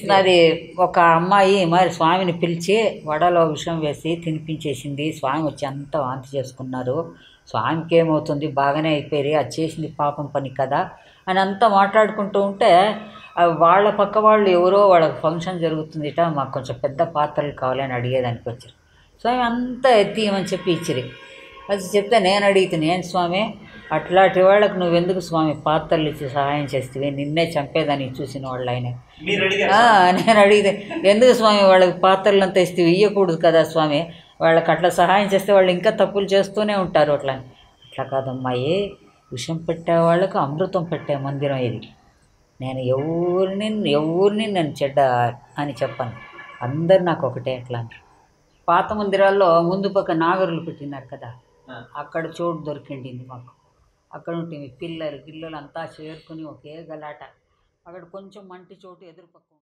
అది ఒక అమ్మాయి మరి స్వామిని పిలిచి వడలో విషం వేసి తినిపించేసింది స్వామి వచ్చి అంతా వాంతి చేసుకున్నారు స్వామికి ఏమవుతుంది బాగానే అయిపోయి అది చేసింది పాపం పని కదా అని అంతా మాట్లాడుకుంటూ ఉంటే ఆ వాళ్ళ పక్క వాళ్ళు ఎవరో వాళ్ళకి ఫంక్షన్ జరుగుతుందిట మాకు కొంచెం పెద్ద పాత్రలు కావాలని అడిగేదానికి వచ్చారు స్వామి అంతా ఎత్తియమని చెప్పి ఇచ్చిరి అది చెప్తే నేను అడిగితే నేను స్వామి అట్లాంటి వాళ్ళకు నువ్వెందుకు స్వామి పాత్రలు ఇచ్చి సహాయం చేస్తే నిన్నే చంపేదాన్ని చూసిన వాళ్ళు ఆయన మీరు అడిగారు ఆ, నేను అడిగితే ఎందుకు స్వామి వాళ్ళకి పాత్రలు అంతా ఇస్తే ఇయ్యకూడదు కదా స్వామి వాళ్ళకి అట్లా సహాయం చేస్తే వాళ్ళు ఇంకా తప్పులు చేస్తూనే ఉంటారు అట్లా అని. అట్లా కాదమ్మాయి విషం పెట్టే వాళ్ళకు అమృతం పెట్టే మందిరం ఇది నేను ఎవరిని ఎవరిని నేను చెడ్డ అని చెప్పను అందరు నాకు ఒకటే అట్లా అని. పాత మందిరాల్లో ముందు పక్క నాగరులు పెట్టినారు కదా ఆ. అక్కడ చోటు దొరికిండింది మాకు అక్కడ ఉంటుంది పిల్లలు గిల్లలు అంతా చేరుకుని ఒకే గలాట అక్కడ కొంచెం మంటి చోటు ఎదురు పక్క